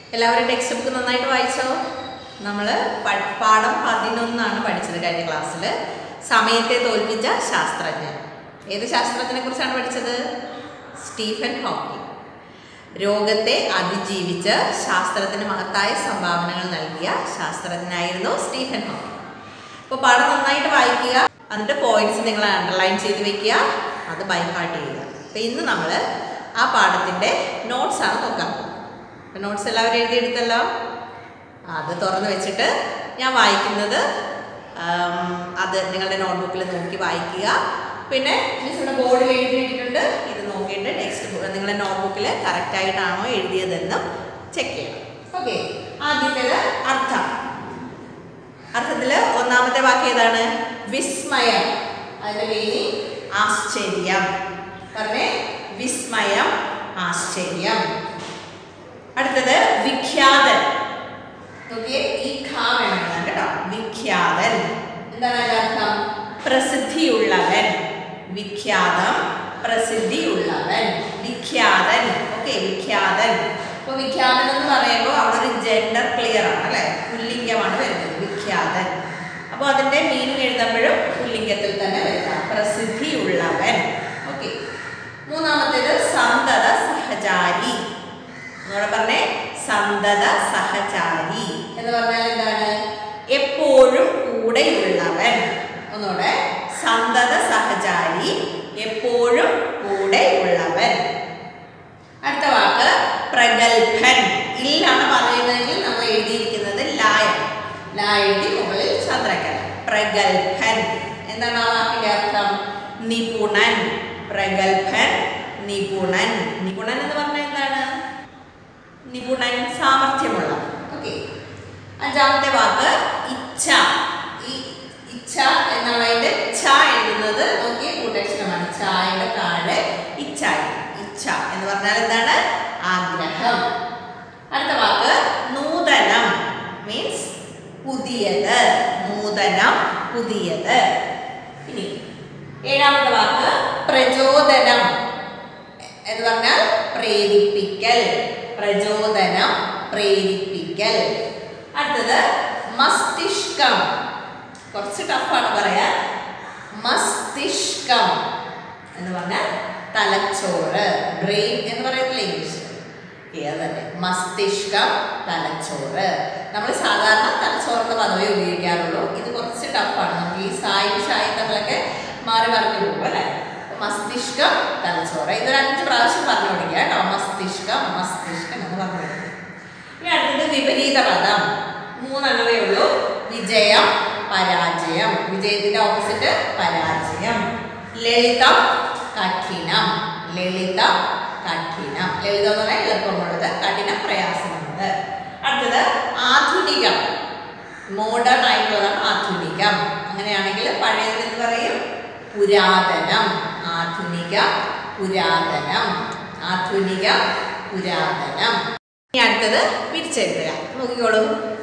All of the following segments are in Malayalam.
എല്ലാവരും ടെക്സ്റ്റ് ബുക്ക് നന്നായിട്ട് വായിച്ചോ നമ്മൾ പാഠം പതിനൊന്നാണ് പഠിച്ചത് കഴിഞ്ഞ ക്ലാസ്സിൽ സമയത്തെ തോൽപ്പിച്ച ശാസ്ത്രജ്ഞൻ ഏത് ശാസ്ത്രജ്ഞനെ കുറിച്ചാണ് പഠിച്ചത് സ്റ്റീഫൻ ഹോക്കിംഗ് രോഗത്തെ അതിജീവിച്ച് ശാസ്ത്രത്തിന് മഹത്തായ സംഭാവനകൾ നൽകിയ ശാസ്ത്രജ്ഞനായിരുന്നു സ്റ്റീഫൻ ഹോക്കിംഗ് അപ്പോൾ പാഠം നന്നായിട്ട് വായിക്കുക അതിൻ്റെ പോയിന്റ്സ് നിങ്ങൾ അണ്ടർലൈൻ ചെയ്ത് വെക്കുക അത് ബൈ ഹാർട്ട് ചെയ്യുക അപ്പോൾ ഇന്ന് നമ്മൾ ആ പാഠത്തിൻ്റെ നോട്ട്സാണ് നോക്കാൻ പോകുന്നത് അപ്പോൾ നോട്ട്സ് എല്ലാവരും എഴുതിയെടുത്തല്ലോ അത് തുറന്ന് വെച്ചിട്ട് ഞാൻ വായിക്കുന്നത് ആം, അത് നിങ്ങളുടെ നോട്ട്ബുക്കിൽ നോക്കി വായിക്കുക പിന്നെ മിസ്സിൻ്റെ ബോർഡിൽ എഴുതിയിട്ടുണ്ട് ഇത് നോക്കിയിട്ട് ടെക്സ്റ്റ് ബുക്ക് നിങ്ങളുടെ നോട്ട്ബുക്കിൽ കറക്റ്റായിട്ടാണോ എഴുതിയതെന്നും ചെക്ക് ചെയ്യണം ഓക്കെ ആദ്യത്തേത് അർത്ഥം അർത്ഥത്തിൽ ഒന്നാമത്തെ വാക്ക് ഏതാണ് വിസ്മയം അതിന്റെ മീനിങ് ആശ്ചര്യം പറഞ്ഞേ വിസ്മയം ആശ്ചര്യം അടുത്തത് വിഖ്യാതൻ നോക്കിയേ ഈ ഖാ വേണം എഴുതാൻ കേട്ടോ വിഖ്യാതൻ എന്താണ് അതിന്റെ അർത്ഥം പ്രസിദ്ധിയുള്ളവൻ വിഖ്യാതം പ്രസിദ്ധിയുള്ളവൻ വിഖ്യാതൻ ഓക്കെ വിഖ്യാതൻ അപ്പോൾ വിഖ്യാതൻ എന്ന് പറയുമ്പോൾ അവിടെ ഒരു ജെൻഡർ ക്ലിയർ ആണ് അല്ലേ പുല്ലിംഗമാണ് വരുന്നത് വിഖ്യാതൻ അപ്പോൾ അതിൻ്റെ മീനിങ് എഴുതുമ്പോഴും പുല്ലിംഗത്തിൽ തന്നെ വരുന്ന പ്രസിദ്ധിയുള്ളവൻ ഓക്കെ മൂന്നാമത്തേത് സന്തത സഹചാരി എന്നോട് പറഞ്ഞേ സന്തത സഹചാരി എന്ന് പറഞ്ഞാൽ എന്താണ് എപ്പോഴും കൂടെയുള്ളവൻ ഒന്നുകൂടെ സന്തത സഹചാരി എപ്പോഴും കൂടെയുള്ളവൻ അടുത്ത വാക്ക് പ്രഗത്ഭൻ ഇല്ലാണ് പറയുന്നതെങ്കിൽ നമ്മൾ എഴുതിയിരിക്കുന്നത് ലായ ലാ എഴുതി മുകളിൽ ചന്ദ്രക്കല പ്രഗത്ഭൻ എന്താണ് ആ വാക്കിന്റെ അർത്ഥം നിപുണൻ പ്രഗത്ഭൻ നിപുണൻ നിപുണൻ എന്ന് പറഞ്ഞാൽ എന്താണ് നിപുണൻ സാമർഥ്യമുള്ള ഓക്കെ അഞ്ചാമത്തെ വാക്ക് ഇച്ഛ ഈ ഇച്ഛ എന്നാണ് അതിന്റെ ഛ എഴുതുന്നത് നോക്കിയ കൂട്ടക്ഷരമാണ് ചായയുടെ താഴെ ഇച്ഛ ഇച്ഛ എന്ന് പറഞ്ഞാൽ എന്താണ് ആഗ്രഹം അടുത്ത വാക്ക് നൂതനം മീൻസ് പുതിയത് നൂതനം പുതിയത് ഇനി ഏഴാമത്തെ വാക്ക് പ്രചോദനം എന്ന് പറഞ്ഞാൽ പ്രേരിപ്പിക്കൽ പ്രചോദനം പ്രേരിപ്പിക്കൽ അടുത്തത് മസ്തിഷ്കം കുറച്ച് ടഫാണ് പറയാൻ മസ്തിഷ്കം എന്ന് പറഞ്ഞാൽ തലച്ചോറ് ബ്രെയിൻ എന്ന് പറയുന്നില്ല ഇംഗ്ലീഷ് ഓക്കേ, അത് തന്നെ മസ്തിഷ്കം തലച്ചോറ് നമ്മൾ സാധാരണ തലച്ചോറ് എന്ന പദവി ഉപയോഗിക്കാറുള്ളൂ ഇത് കുറച്ച് ടഫാണ് നമുക്ക് ഈ സായി ഷായി തമ്മിലൊക്കെ മാറി മറിഞ്ഞു പോകും അല്ലേ അപ്പൊ മസ്തിഷ്കം തലച്ചോറ് ഇതൊരു അഞ്ച് പ്രാവശ്യം പറഞ്ഞു കൊടുക്കുക കേട്ടോ മസ്തിഷ്കം മസ്തിഷ്കം എന്ന് പറഞ്ഞു കൊടുക്കുക ഇനി അടുത്തത് വിപരീത പദം മൂന്നെണ്ണമേ ഉള്ളൂ വിജയം പരാജയം വിജയത്തിന്റെ ഓപ്പോസിറ്റ് പരാജയം ലളിതം കഠിനം ലളിതം കഠിനം ലളിതം എന്ന് പറഞ്ഞാൽ എളുപ്പമുള്ളത് കഠിനം പ്രയാസമുള്ളത് അടുത്തത് ആധുനികം മോഡേൺ ആയിട്ടുള്ളതാണ് ആധുനികം അങ്ങനെയാണെങ്കിൽ പഴയത് എന്ന് പറയും പുരാതനം ആധുനിക പുരാതനം ആധുനിക പുരാതനം ഇനി അടുത്തത് പിരിച്ചെഴുതുക നോക്കിക്കോളൂ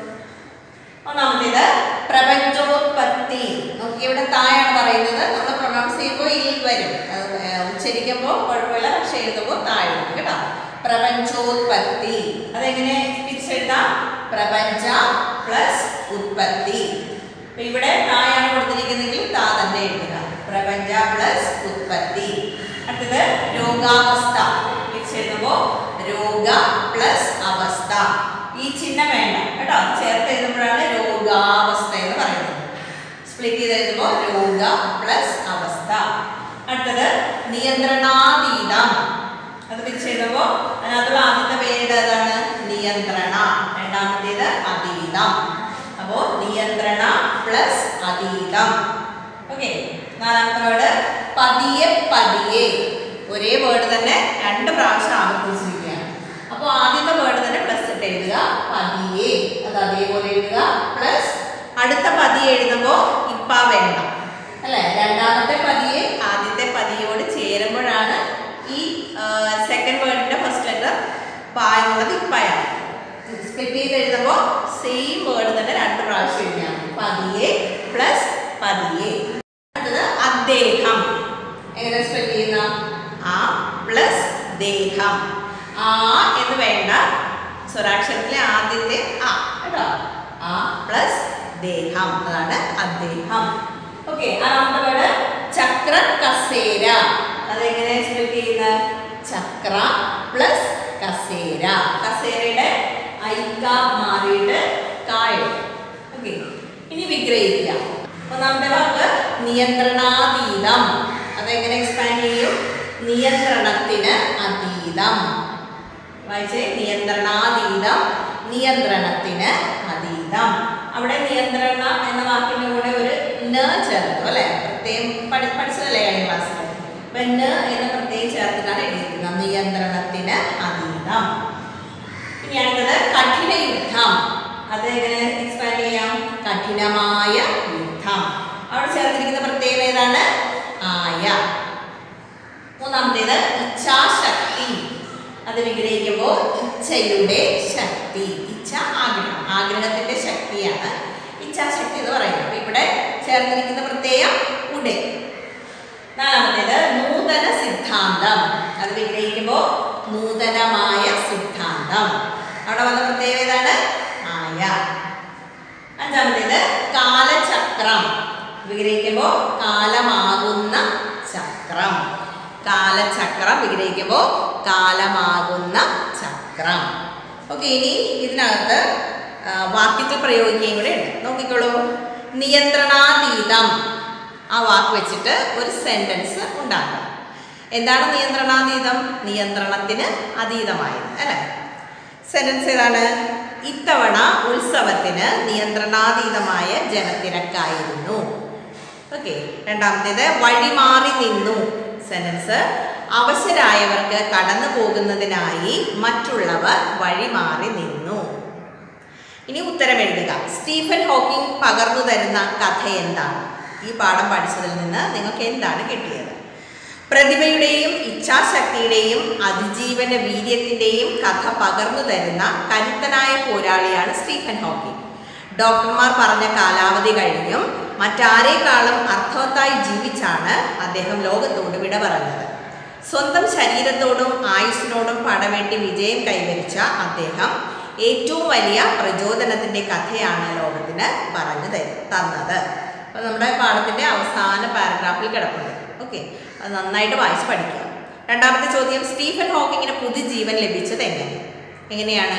ഒന്നാമത്തേത് പ്രപഞ്ചോത്പത്തി നോക്കി ഇവിടെ തായാണ് പറയുന്നത് നമ്മൾ പ്രൊണൗൺസ് ചെയ്യുമ്പോൾ ഇൽ വരും അത്, ഏർ, ഉച്ചരിക്കുമ്പോൾ കുഴപ്പമില്ല പക്ഷെ എഴുതുമ്പോൾ താഴെ വരും കേട്ടോ പ്രപഞ്ചോത്പത്തി അതെങ്ങനെ തിരിച്ചെഴുതാം പ്രപഞ്ച പ്ലസ് ഉത്പത്തി അപ്പൊ ഇവിടെ തായാണ് കൊടുത്തിരിക്കുന്നെങ്കിൽ താ തന്നെ എഴുതുക പ്രപഞ്ച പ്ലസ് ഉത്പത്തി അടുത്തത് രോഗാവസ്ഥ തിരിച്ചെഴുതുമ്പോൾ രോഗ പ്ലസ് അവസ്ഥ ഈ ചിഹ്നം വേണ്ട കേട്ടോ ചേർത്ത് എഴുതുമ്പോഴാണ് രോഗാവസ്ഥ എന്ന് പറയുന്നത് സ്പ്ലിറ്റ് ചെയ്ത് എഴുതുമ്പോൾ രോഗ പ്ലസ് അവസ്ഥ അടുത്തത് നിയന്ത്രണാതീതം അത് പിരിച്ചെഴുതുമ്പോൾ അതിനകത്തുള്ള ആദ്യത്തെ പേര് ഏതാണ് നിയന്ത്രണ രണ്ടാമത്തേത് അതീതം അപ്പോൾ നിയന്ത്രണ പ്ലസ് അതീതം ഓക്കെ നാലാമത്തെ വേർഡ് പതിയെ പതിയെ ഒരേ വേർഡ് തന്നെ രണ്ട് പ്രാവശ്യം ആവർത്തിച്ചിരിക്കുകയാണ് അപ്പോൾ ആദ്യത്തെ വേർഡ് തന്നെ പ്ലസ് ഇട്ട് എഴുതുക പതിയെ അത് അതേപോലെ എഴുതുക പ്ലസ് അടുത്ത പതിയെ എഴുതുമ്പോൾ ഇപ്പ വേണ്ട അല്ലെ രണ്ടാമത്തെ പതിയെ ആദ്യത്തെ പതിയോട് ചേരുമ്പോഴാണ് ഈ സെക്കൻഡ് വേർഡിന്റെ ഫസ്റ്റ് ലെറ്റർ പ എന്നുള്ളത് ഇപ്പയാണ് സ്പ്ലിറ്റ് ചെയ്ത് എഴുതുമ്പോൾ സെയിം വേർഡ് തന്നെ രണ്ട് പ്രാവശ്യം എഴുതിയാണ് പതിയെ പ്ലസ് പതിയെ അടുത്തത് അദ്ദേഹം എങ്ങനെ സ്പ്ലിറ്റ് ചെയ്യുന്ന ആ പ്ലസ് ദേഹം ആ എന്ന് വേണ്ട സ്വരാക്ഷരത്തിലെ ആദ്യത്തെ ആ കേട്ടോ ആ പ്ലസ് ദേഹം അതാണ് അദ്ദേഹം ഓക്കെ ആറാമത്തെ വേർഡ് ചക്ര കസേര അതെങ്ങനെ സ്പെൽ ചെയ്യുന്നത് ചക്ര പ്ലസ് കസേര കസേരയുടെ ഐക്ക മാറിയിട്ട് കായ ഓക്കെ ഇനി വിഗ്രഹിക്കുക ഒന്നാമത്തെ വാക്ക് നിയന്ത്രണാതീതം അതെങ്ങനെ എക്സ്പാൻഡ് ചെയ്യും നിയന്ത്രണത്തിന് അതീതം വായിച്ചേ നിയന്ത്രണാതീതം നിയന്ത്രണത്തിന് അതീതം അവിടെ നിയന്ത്രണ എന്ന വാക്കിന്റെ കൂടെ ഒരു ന ചേർത്തു അല്ലെ പ്രത്യേകം പഠി പഠിച്ചതല്ലേ കഴിഞ്ഞ ക്ലാസ്സിൽ അപ്പൊ ന എന്ന് പ്രത്യേകം ചേർത്തിട്ടാണ് എഴുതിയിരിക്കുന്നത് നിയന്ത്രണത്തിന് അതീതം ഇനി അടുത്തത് കഠിന യുദ്ധം അത് എങ്ങനെ എക്സ്പാൻഡ് ചെയ്യാം കഠിനമായ യുദ്ധം അവിടെ ചേർത്തിരിക്കുന്ന പ്രത്യേകത ഏതാണ് ആയ മൂന്നാമത്തേത് ഇച്ഛാശക്തി അത് വിഗ്രഹിക്കുമ്പോൾ ഇച്ഛയുടെ ശക്തി ഇച്ഛ ആഗ്രഹം ആഗ്രഹത്തിന്റെ ശക്തിയാണ് ഇച്ഛാശക്തി എന്ന് പറയുന്നത് അപ്പൊ ഇവിടെ ചേർത്തിരിക്കുന്ന പ്രത്യയം ഉടേ നാലാമത്തേത് നൂതന സിദ്ധാന്തം അത് വിഗ്രഹിക്കുമ്പോൾ നൂതനമായ സിദ്ധാന്തം അവിടെ വന്ന പ്രത്യേകത ഏതാണ് ആയ അഞ്ചാമത്തേത് കാലചക്രം വിഗ്രഹിക്കുമ്പോൾ കാലമാകുന്ന ചക്രം കാലചക്രം വിഗ്രഹിക്കുമ്പോൾ കാലമാകുന്ന ചക്രം ഓക്കെ ഇനി ഇതിനകത്ത് ആ, വാക്യത്തിൽ പ്രയോഗിക്കുകയും കൂടെ ഉണ്ട് നോക്കിക്കോളൂ നിയന്ത്രണാതീതം ആ വാക്ക് വെച്ചിട്ട് ഒരു സെന്റൻസ് ഉണ്ടാക്കണം എന്താണ് നിയന്ത്രണാതീതം നിയന്ത്രണത്തിന് അതീതമായത് അല്ലേ സെന്റൻസ് ഏതാണ് ഇത്തവണ ഉത്സവത്തിന് നിയന്ത്രണാതീതമായ ജനത്തിരക്കായിരുന്നു ഓക്കെ രണ്ടാമത്തേത് വഴിമാറി നിന്നു സെന്റൻസ് അവശരായവർക്ക് കടന്നു പോകുന്നതിനായി മറ്റുള്ളവർ വഴിമാറി നിന്നു ഇനി ഉത്തരം എഴുതുക സ്റ്റീഫൻ ഹോക്കിംഗ് പകർന്നു തരുന്ന കഥ എന്താണ് ഈ പാഠം പഠിച്ചതിൽ നിന്ന് നിങ്ങൾക്ക് എന്താണ് കിട്ടിയത് പ്രതിഭയുടെയും ഇച്ഛാശക്തിയുടെയും അതിജീവന വീര്യത്തിന്റെയും കഥ പകർന്നു തരുന്ന കരുത്തനായ പോരാളിയാണ് സ്റ്റീഫൻ ഹോക്കിംഗ് ഡോക്ടർമാർ പറഞ്ഞ കാലാവധി കഴിഞ്ഞും മറ്റാരേക്കാളും അർത്ഥവത്തായി ജീവിച്ചാണ് അദ്ദേഹം ലോകത്തോട് വിട പറഞ്ഞത് സ്വന്തം ശരീരത്തോടും ആയുസ്സിനോടും പടവെട്ടി വിജയം കൈവരിച്ച അദ്ദേഹം ഏറ്റവും വലിയ പ്രചോദനത്തിന്റെ കഥയാണ് ലോകത്തിന് പറഞ്ഞു തരും തന്നത് അപ്പോൾ നമ്മുടെ പാഠത്തിന്റെ അവസാന പാരഗ്രാഫിൽ കിടപ്പുണ്ട് ഓക്കെ അത് നന്നായിട്ട് വായിച്ച് പഠിക്കുക രണ്ടാമത്തെ ചോദ്യം സ്റ്റീഫൻ ഹോക്കിങ്ങിന് പുതുജീവൻ ലഭിച്ചത് എങ്ങനെ എങ്ങനെയാണ്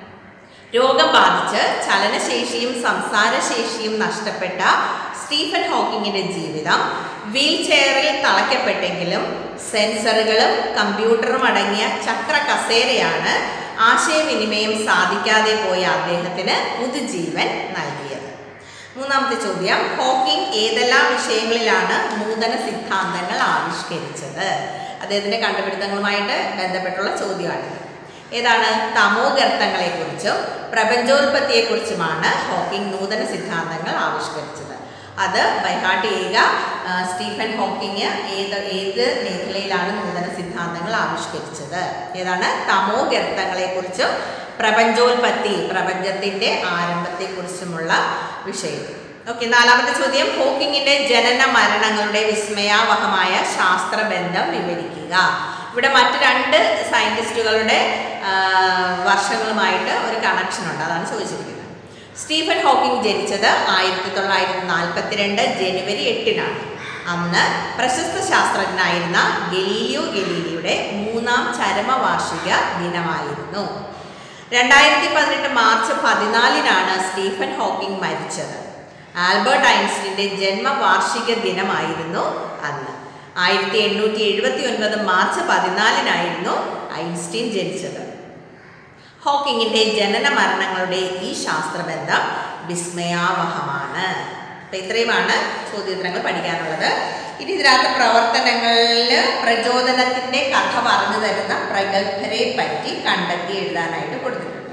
രോഗം ബാധിച്ച് ചലനശേഷിയും സംസാരശേഷിയും നഷ്ടപ്പെട്ട സ്റ്റീഫൻ ഹോക്കിങ്ങിന്റെ ജീവിതം വീൽ ചെയറിൽ തളയ്ക്കപ്പെട്ടെങ്കിലും സെൻസറുകളും കമ്പ്യൂട്ടറും അടങ്ങിയ ചക്ര കസേരയാണ് ആശയവിനിമയം സാധിക്കാതെ പോയ അദ്ദേഹത്തിന് പുതുജീവൻ നൽകിയത് മൂന്നാമത്തെ ചോദ്യം ഹോക്കിംഗ് ഏതെല്ലാം വിഷയങ്ങളിലാണ് നൂതന സിദ്ധാന്തങ്ങൾ ആവിഷ്കരിച്ചത് അദ്ദേഹത്തിന്റെ കണ്ടുപിടുത്തങ്ങളുമായിട്ട് ബന്ധപ്പെട്ടുള്ള ചോദ്യമാണിത് ഏതാണ് തമോഗർത്തങ്ങളെക്കുറിച്ചും പ്രപഞ്ചോൽപത്തിയെക്കുറിച്ചുമാണ് ഹോക്കിംഗ് നൂതന സിദ്ധാന്തങ്ങൾ ആവിഷ്കരിച്ചത് അത് ബൈഹാർട്ട് ചെയ്യുക ആ, സ്റ്റീഫൻ ഹോക്കിങ് ഏത് ഏത് മേഖലയിലാണ് നൂതന സിദ്ധാന്തങ്ങൾ ആവിഷ്കരിച്ചത് ഏതാണ് തമോഗർത്തങ്ങളെക്കുറിച്ചും പ്രപഞ്ചോൽപത്തി പ്രപഞ്ചത്തിന്റെ ആരംഭത്തെക്കുറിച്ചുമുള്ള വിഷയം ഓക്കെ നാലാമത്തെ ചോദ്യം ഹോക്കിങ്ങിന്റെ ജനന മരണങ്ങളുടെ വിസ്മയാവഹമായ ശാസ്ത്രബന്ധം വിവരിക്കുക ഇവിടെ മറ്റ് രണ്ട് സയന്റിസ്റ്റുകളുടെ ആ, വർഷങ്ങളുമായിട്ട് ഒരു കണക്ഷൻ ഉണ്ട് അതാണ് ചോദിച്ചിരിക്കുന്നത് സ്റ്റീഫൻ ഹോക്കിംഗ് ജനിച്ചത് ആയിരത്തി തൊള്ളായിരത്തി നാൽപ്പത്തിരണ്ട് ജനുവരി എട്ടിനാണ് അന്ന് പ്രശസ്ത ശാസ്ത്രജ്ഞനായിരുന്ന ഗലീലിയോ ഗലീലിയുടെ മൂന്നാം ചരമവാർഷിക ദിനമായിരുന്നു രണ്ടായിരത്തി പതിനെട്ട് മാർച്ച് പതിനാലിനാണ് സ്റ്റീഫൻ ഹോക്കിംഗ് മരിച്ചത് ആൽബർട്ട് ഐൻസ്റ്റീൻ്റെ ജന്മവാർഷിക ദിനമായിരുന്നു അന്ന് ആയിരത്തി എണ്ണൂറ്റി എഴുപത്തി ഒൻപത് മാർച്ച് പതിനാലിനായിരുന്നു ഐൻസ്റ്റീൻ ജനിച്ചത് ഹോക്കിങ്ങിന്റെ ജനന മരണങ്ങളുടെ ഈ ശാസ്ത്രബന്ധം വിസ്മയാവഹമാണ് അപ്പം ഇത്രയുമാണ് ചോദ്യോത്തരങ്ങൾ പഠിക്കാനുള്ളത് ഇനി ഇതിനകത്ത് പ്രവർത്തനങ്ങളിൽ പ്രചോദനത്തിന്റെ കഥ പറഞ്ഞു തരുന്ന പ്രഗത്ഭരെ പറ്റി കണ്ടെത്തി എഴുതാനായിട്ട് കൊടുത്തിട്ടുണ്ട്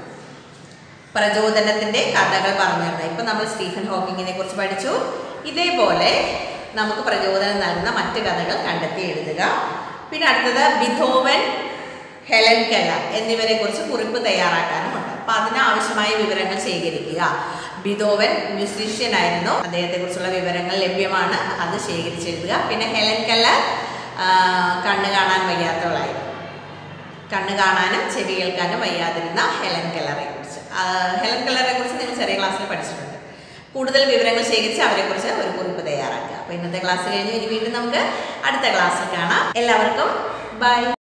പ്രചോദനത്തിന്റെ കഥകൾ പറഞ്ഞു തരുന്നത് ഇപ്പം നമ്മൾ സ്റ്റീഫൻ ഹോക്കിങ്ങിനെ കുറിച്ച് പഠിച്ചു ഇതേപോലെ നമുക്ക് പ്രചോദനം നൽകുന്ന മറ്റ് കഥകൾ കണ്ടെത്തി എഴുതുക പിന്നെ അടുത്തത് ബിഥോവൻ ഹെലൻ കെല എന്നിവരെ കുറിച്ച് കുറിപ്പ് തയ്യാറാക്കാനുമുണ്ട് അപ്പം അതിനാവശ്യമായ വിവരങ്ങൾ ശേഖരിക്കുക ബിഥോവൻ മ്യൂസീഷ്യൻ ആയിരുന്നു അദ്ദേഹത്തെ കുറിച്ചുള്ള വിവരങ്ങൾ ലഭ്യമാണ് അത് ശേഖരിച്ചെഴുതുക പിന്നെ ഹെലൻ കെല്ല കണ്ണു കാണാൻ വയ്യാത്തവളായിരുന്നു കണ്ണ് കാണാനും ചെവി കേൾക്കാനും വയ്യാതിരുന്ന ഹെലൻ കെല്ലറെ കുറിച്ച് ഹെലൻ കെല്ലറെ കുറിച്ച് നിങ്ങൾ ചെറിയ ക്ലാസ്സിൽ പഠിച്ചിട്ടുണ്ട് കൂടുതൽ വിവരങ്ങൾ ശേഖരിച്ച് അവരെക്കുറിച്ച് ഒരു കുറിപ്പ് തയ്യാറാക്കുക അപ്പോൾ ഇന്നത്തെ ക്ലാസ് കഴിഞ്ഞ് ഇനി വീണ്ടും നമുക്ക് അടുത്ത ക്ലാസ്സിൽ കാണാം എല്ലാവർക്കും ബൈ